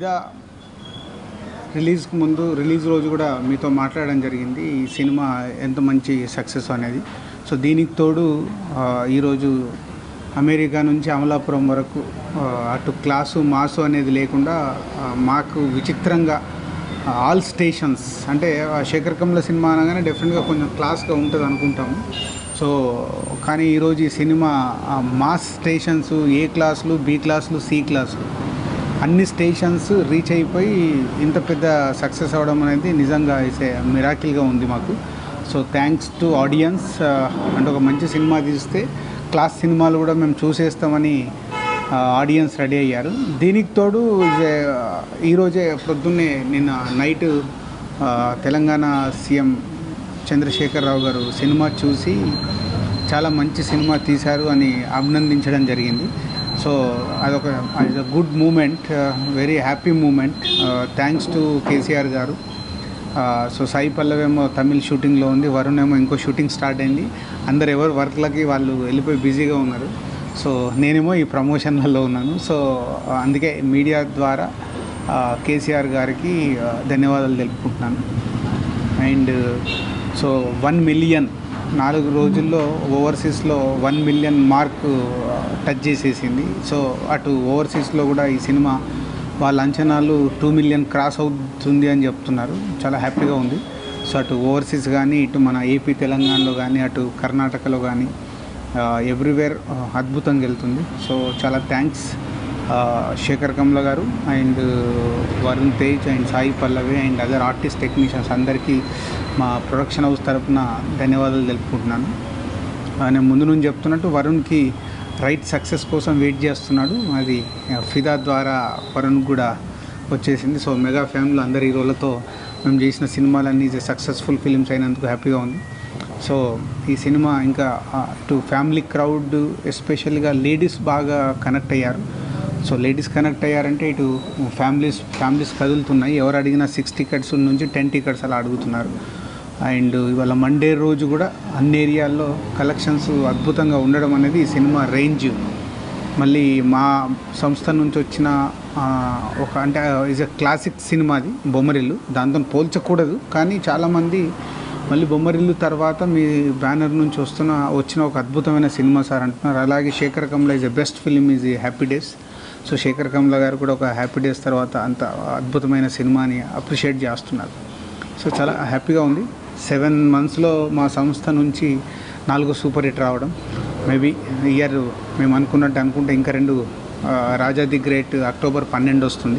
ఫిదా రిలీజ్కి ముందు రిలీజ్ రోజు కూడా మీతో మాట్లాడడం జరిగింది ఈ సినిమా ఎంత మంచి సక్సెస్ అనేది సో దీనికి తోడు ఆ, ఈరోజు అమెరికా నుంచి అమలాపురం వరకు ఆ, అటు క్లాసు మాసు అనేది లేకుండా ఆ, మాకు విచిత్రంగా ఆల్ స్టేషన్స్ అంటే ఆ శేఖర్ కమల సినిమా అనగానే డెఫినెట్గా కొంచెం క్లాస్గా ఉంటుంది అనుకుంటాము సో కానీ ఈరోజు ఈ సినిమా ఆ, మాస్ స్టేషన్స్ ఏ క్లాసులు బి క్లాసులు సి క్లాసులు అన్ని స్టేషన్స్ రీచ్ అయిపోయి ఇంత పెద్ద సక్సెస్ అవ్వడం అనేది నిజంగా ఇసే మిరాకిల్గా ఉంది మాకు సో థ్యాంక్స్ టు ఆడియన్స్ అంటే ఒక మంచి సినిమా తీస్తే క్లాస్ సినిమాలు కూడా మేము చూసేస్తామని ఆడియన్స్ రెడీ అయ్యారు దీనికి తోడు ఇదే, ఈరోజే ప్రొద్దున్నే నిన్న నైట్ తెలంగాణ సీఎం చంద్రశేఖరరావు గారు సినిమా చూసి చాలా మంచి సినిమా తీశారు అని అభినందించడం జరిగింది సో అదొక it's a good moment very happy moment thanks to KCR garu so Sai పల్లవేమో Tamil షూటింగ్లో ఉంది వరుణ్ ఏమో ఇంకో షూటింగ్ స్టార్ట్ అయింది అందరు ఎవరు వర్క్లకి వాళ్ళు వెళ్ళిపోయి బిజీగా ఉన్నారు సో నేనేమో ఈ ప్రమోషన్లలో ఉన్నాను సో అందుకే మీడియా ద్వారా ఆ, కేసీఆర్ గారికి ఆ, ధన్యవాదాలు తెలుపుకుంటున్నాను అండ్ సో వన్ మిలియన్ నాలుగు రోజుల్లో ఓవర్సీస్లో వన్ మిలియన్ మార్క్ టచ్ చేసేసింది సో అటు ఓవర్సీస్లో కూడా ఈ సినిమా వాళ్ళ అంచనాలు టూ మిలియన్ క్రాస్ అవుతుంది అని చెప్తున్నారు చాలా హ్యాపీగా ఉంది సో అటు ఓవర్సీస్ కానీ ఇటు మన ఏపీ తెలంగాణలో కానీ అటు కర్ణాటకలో కానీ ఎవ్రీవేర్ అద్భుతంగా వెళ్తుంది సో చాలా thanks Sekhar Kammula garu and Varun Tej and Sai Pallavi and other artist technicians అందరికీ మా ప్రొడక్షన్ హౌస్ తరపున ధన్యవాదాలు తెలుపుకుంటున్నాను ఆ, నేను ముందు నుంచి చెప్తున్నట్టు వరుణ్కి రైట్ సక్సెస్ కోసం వెయిట్ చేస్తున్నాడు అది ఆ, ఫిదా ద్వారా వరుణ్ కూడా వచ్చేసింది సో మెగా ఫ్యామిలీ అందరి హీరోలతో మేము చేసిన సినిమాలన్నీ సక్సెస్ఫుల్ ఫిలిమ్స్ అయినందుకు హ్యాపీగా ఉంది సో ఈ సినిమా ఇంకా ఆ, ఇటు ఫ్యామిలీ క్రౌడ్ ఎస్పెషల్గా లేడీస్ బాగా కనెక్ట్ అయ్యారు సో లేడీస్ కనెక్ట్ అయ్యారంటే ఇటు ఫ్యామిలీస్ ఫ్యామిలీస్ కదులుతున్నాయి ఎవరు అడిగినా సిక్స్ టికెట్స్ నుంచి టెన్ టికెట్స్ అలా అడుగుతున్నారు అండ్ ఇవాళ మండే రోజు కూడా అన్ని ఏరియాల్లో కలెక్షన్స్ అద్భుతంగా ఉండడం అనేది ఈ సినిమా రేంజ్ మళ్ళీ మా సంస్థ నుంచి వచ్చిన ఆ, ఒక అంటే ఇస్ అ క్లాసిక్ సినిమా అది బొమ్మరిల్లు దాంతో పోల్చకూడదు కానీ చాలామంది మళ్ళీ బొమ్మరిల్లు తర్వాత మీ బ్యానర్ నుంచి వస్తున్న వచ్చిన ఒక అద్భుతమైన సినిమా సార్ అంటున్నారు అలాగే Sekhar Kammula is a best film is happy days so Sekhar Kammula garu కూడా ఒక హ్యాపీ డేస్ తర్వాత అంత అద్భుతమైన సినిమాని అప్రిషియేట్ చేస్తున్నారు సో చాలా హ్యాపీగా ఉంది సెవెన్ మంత్స్లో మా సంస్థ నుంచి నాలుగు సూపర్ హిట్ రావడం మేబీ ఇయర్ మేము అనుకున్నట్టు అనుకుంటే ఇంకా రెండు ఆ, రాజా ది గ్రేట్ అక్టోబర్ పన్నెండు వస్తుంది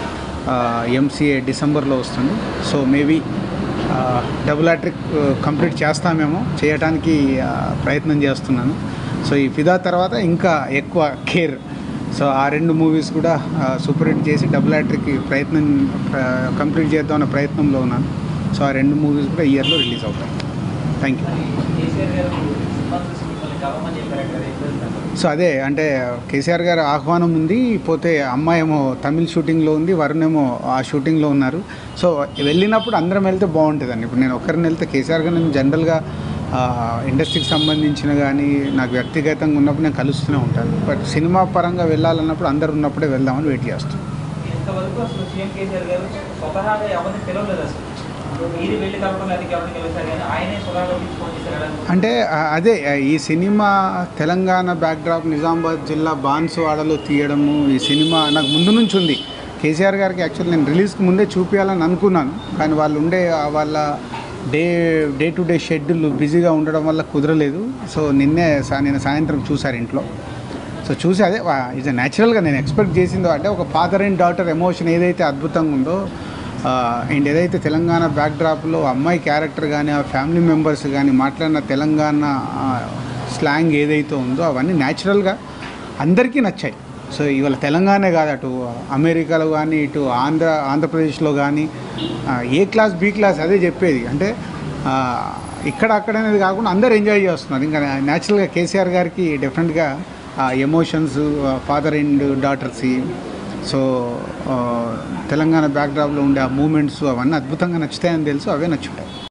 ఎంసీఏ డిసెంబర్లో వస్తుంది so maybe double hat trick complete చేస్తామేమో చేయడానికి ఆ, ప్రయత్నం చేస్తున్నాను సో ఈ ఫిదా తర్వాత ఇంకా ఎక్కువ కేర్ సో ఆ రెండు మూవీస్ కూడా సూపర్ హిట్ చేసి డబుల్ హ్యాట్రిక్ ప్రయత్నం కంప్లీట్ చేద్దాం అన్న ప్రయత్నంలో ఉన్నాను సో ఆ రెండు మూవీస్ కూడా ఇయర్లో రిలీజ్ అవుతాయి థ్యాంక్ యూ కేసీఆర్ గారు సినిమా చూసి మిమ్మల్ని కలవమని చెప్పారంట కదా ఏం చేస్తారు సో అదే అంటే కేసీఆర్ గారు ఆహ్వానం ఉంది పోతే అమ్మాయి ఏమో తమిళ్ షూటింగ్లో ఉంది వరుణ్ ఏమో ఆ షూటింగ్లో ఉన్నారు సో వెళ్ళినప్పుడు అందరం వెళ్తే బాగుంటుందండి ఇప్పుడు నేను ఒక్కరిని వెళ్తే కేసీఆర్ గారు నేను జనరల్గా ఆ, ఇండస్ట్రీకి సంబంధించిన కానీ నాకు వ్యక్తిగతంగా ఉన్నప్పుడు నేను కలుస్తూనే ఉంటాను బట్ సినిమా పరంగా వెళ్ళాలన్నప్పుడు అందరు ఉన్నప్పుడే వెళ్దామని వెయిట్ చేస్తాను ఇంతవరకు అసలు సీఎం కేసీఆర్ గారు స్వతహాగా ఎవరిని పిలవలేదు అసలు మీరు వెళ్ళి కలపడం అది ఎవరిని కలిసారు కానీ ఆయనే స్వతహాగా ఫోన్ చేశారు అంటే ఆ, అదే ఆ, ఈ సినిమా తెలంగాణ బ్యాక్డ్రాప్ నిజామాబాద్ జిల్లా బాన్సువాడలో తీయడము ఈ సినిమా నాకు ముందు నుంచి ఉంది కేసీఆర్ గారికి యాక్చువల్ నేను రిలీజ్కి ముందే చూపించాలని అనుకున్నాను కానీ వాళ్ళు ఉండే ఆ వాళ్ళ day day to day schedule బిజీగా ఉండడం వల్ల కుదరలేదు సో నిన్నే సా- నేను సాయంత్రం చూశారు ఇంట్లో సో చూసి అదే ఇది న్యాచురల్గా నేను ఎక్స్పెక్ట్ చేసిందో అంటే ఒక ఫాదర్ అండ్ డాటర్ ఎమోషన్ ఏదైతే అద్భుతంగా ఉందో అండ్ ఏదైతే తెలంగాణ బ్యాక్డ్రాప్లో అమ్మాయి క్యారెక్టర్ కానీ ఆ ఫ్యామిలీ మెంబర్స్ కానీ మాట్లాడిన తెలంగాణ స్లాంగ్ ఏదైతే ఉందో అవన్నీ న్యాచురల్గా అందరికీ నచ్చాయి సో ఇవాళ తెలంగాణే కాదు అటు అమెరికాలో కానీ ఇటు ఆంధ్ర ఆంధ్రప్రదేశ్లో కానీ ఆ, ఏ క్లాస్ బి క్లాస్ అదే చెప్పేది అంటే ఆ, ఇక్కడ అక్కడ అనేది కాకుండా అందరు ఎంజాయ్ చేస్తున్నారు ఇంకా న్యాచురల్గా కేసీఆర్ గారికి డెఫినెట్గా ఆ emotions father and daughters so ఆ, తెలంగాణ బ్యాక్డ్రాప్లో ఉండే ఆ మూమెంట్స్ అవన్నీ అద్భుతంగా నచ్చుతాయని తెలుసు అవే నచ్చుంటాయి